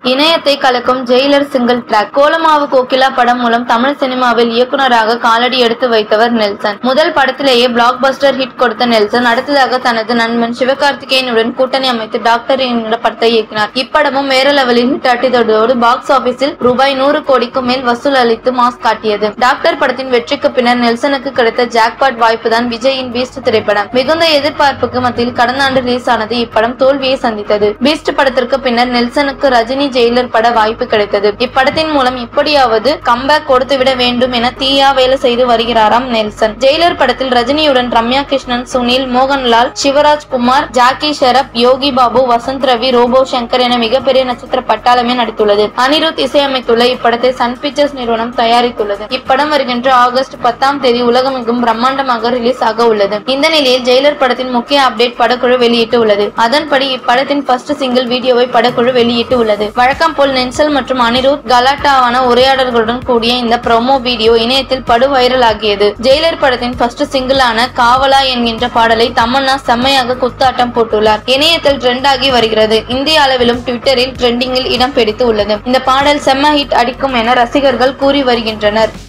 இணையத்தை கலக்கும் Jailer single track Kolamaavu Kokila படம் மூலம் தமிழ் சினிமாவில் இயக்குனராக காலடி எடுத்து வைத்தவர் நெல்சன் முதல் படத்திலேயே பிளாக் பஸ்டர் ஹிட் கொடுத்த நெல்சன் அடுத்ததாக தனது நண்பன் சிவகார்த்திகேயனுடன் கூட்டணி அமைத்து டாக்டர் என்ற படத்தை இயக்கினார் இப்படமும் வேற லெவலில் ஹிட் அட்டித்ததோடு பாக்ஸ் ஆபீஸில் ரூபாய் நூறு கோடிக்கும் மேல் வசூல் அளித்து மாஸ் காட்டியது டாக்டர் படத்தின் வெற்றிக்கு பின்னர் நெல்சனுக்கு கிடைத்த ஜாக்பாட் வாய்ப்புதான் விஜயின் பீஸ்ட் திரைப்படம் மிகுந்த எதிர்பார்ப்புக்கு மத்தியில் கடந்த ஆண்டு ரிலீஸ் ஆனது இப்படம் தோல்வியை சந்தித்தது பீஸ்ட் படத்திற்கு பின்னர் நெல்சனுக்கு ரஜினி ஜெயிலர் பட வாய்ப்பு கிடைத்தது இப்படத்தின் மூலம் இப்படியாவது கம்பேக் கொடுத்துவிட வேண்டும் என தீயா வேலை செய்து வருகிறாராம் நெல்சன் ஜெயிலர் படத்தில் ரஜினியுடன் ரம்யா கிருஷ்ணன் சுனில் மோகன்லால் சிவராஜ் குமார் ஜாக்கி ஷெரப் யோகி பாபு வசந்த் ரவி ரோபோ சங்கர் என மிகப்பெரிய நட்சத்திர பட்டாளமே நடித்துள்ளது அனிருத் இசையமைத்துள்ள இப்படத்தை சன் பிக்சர்ஸ் நிறுவனம் தயாரித்துள்ளது இப்படம் வருகின்ற ஆகஸ்ட் பத்தாம் தேதி உலகமெங்கும் பிரம்மாண்டமாக ரிலீஸ் ஆக உள்ளது இந்த நிலையில் ஜெயிலர் படத்தின் முக்கிய அப்டேட் படக்குழு வெளியிட்டு உள்ளது அதன்படி இப்படத்தின் ஃபர்ஸ்ட் சிங்கிள் வீடியோவை படக்குழு வெளியிட்டு உள்ளது வழக்கம் போல் நென்சல் மற்றும் அனிருத் கலாட்டாவான உரையாடல்களுடன் கூடிய இந்த ப்ரோமோ வீடியோ இணையத்தில் படு வைரல் ஆகியது ஜெயிலர் படத்தின் ஃபர்ஸ்ட் சிங்கிளான காவலா என்கின்ற பாடலை தமன்னா செம்மையாக குத்தாட்டம் போட்டுள்ளார் இணையத்தில் ட்ரெண்ட் ஆகி வருகிறது இந்திய அளவிலும் ட்விட்டரில் ட்ரெண்டிங்கில் இடம் பிடித்து உள்ளது இந்த பாடல் செம்ம ஹிட் அடிக்கும் என ரசிகர்கள் கூறி வருகின்றனர்